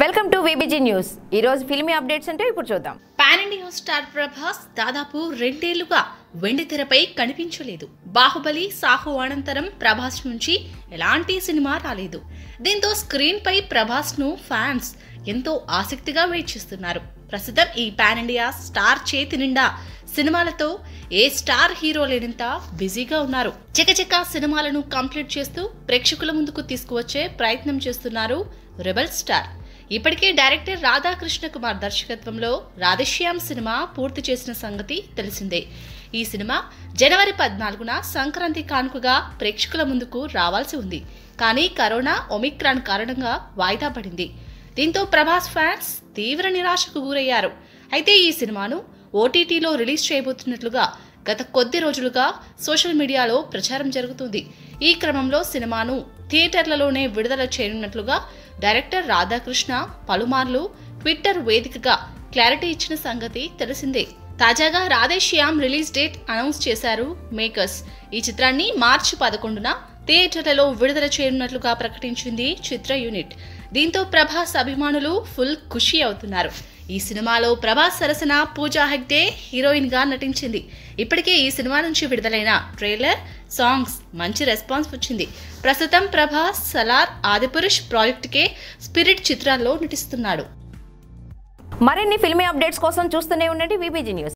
welcome to VBG news ఈ రోజు filmy updates అంటే ఇప్పుడు చూద్దాం పాన్ ఇండియా స్టార్ ప్రభాస్ దాదాపు రెండేళ్లుగా వెండి తెరపై కనిపించలేదు బాహుబలి సాహు అనంతరం ప్రభాస్ నుంచి ఎలాంటి సినిమా రాలేదు దీంతో స్క్రీన్ పై ప్రభాస్ ను ఫ్యాన్స్ ఎంతో ఆసక్తిగా వెయిట్ చేస్తున్నారు ప్రస్తుతం ఈ పాన్ ఇండియా స్టార్ చేతి నిండా సినిమాలతో ఏ స్టార్ హీరో లేనంత బిజీగా ఉన్నారు చకచక సినిమాలను కంప్లీట్ చేస్తూ ప్రేక్షకుల ముందుకు తీసుకువచ్చే ప్రయత్నం చేస్తున్నారు రెబల్ స్టార్ ఇప్పటికే డైరెక్టర్ రాధాకృష్ణ కుమార్ దర్శకత్వంలో రాధశ్యామ్ సినిమా పూర్తి చేసిన సంగతి తెలిసిందే ఈ సినిమా జనవరి పద్నాలుగున సంక్రాంతి కానుకగా ప్రేక్షకుల ముందుకు రావాల్సి ఉంది కానీ కరోనా ఒమిక్రాన్ కారణంగా వాయిదా పడింది దీంతో ప్రభాస్ ఫ్యాన్స్ తీవ్ర నిరాశకు గురయ్యారు అయితే ఈ సినిమాను ఓటీటీలో రిలీజ్ చేయబోతున్నట్లుగా గత కొద్ది రోజులుగా సోషల్ మీడియాలో ప్రచారం జరుగుతుంది ఈ క్రమంలో సినిమాను థియేటర్లలోనే విడుదల చేయనున్నట్లుగా డైరెక్టర్ రాధాకృష్ణ పలుమార్లు ట్విట్టర్ వేదికగా క్లారిటీ ఇచ్చిన సంగతి తెలిసిందే తాజాగా రాధేశ్యామ్ రిలీజ్ డేట్ అనౌన్స్ చేశారు మేకర్స్ ఈ చిత్రాన్ని మార్చి పదకొండున థియేటర్లలో విడుదల చేయనున్నట్లుగా ప్రకటించింది చిత్ర యూనిట్ దీంతో ప్రభాస్ అభిమానులు ఫుల్ ఖుషి అవుతున్నారు ఈ సినిమాలో ప్రభాస్ సరసన పూజా హెగ్డే హీరోయిన్ గా నటించింది ఇప్పటికే ఈ సినిమా నుంచి విడుదలైన ట్రైలర్ సాంగ్స్ మంచి రెస్పాన్స్ వచ్చింది ప్రస్తుతం ప్రభాస్ సలార్ ఆదిపురుష్ ప్రాజెక్టుకే స్పిరిట్ చిత్రాల్లో నటిస్తున్నాడు మరిన్ని ఫిల్మీ అప్డేట్స్ కోసం చూస్తూనే ఉండండి విబిజీ న్యూస్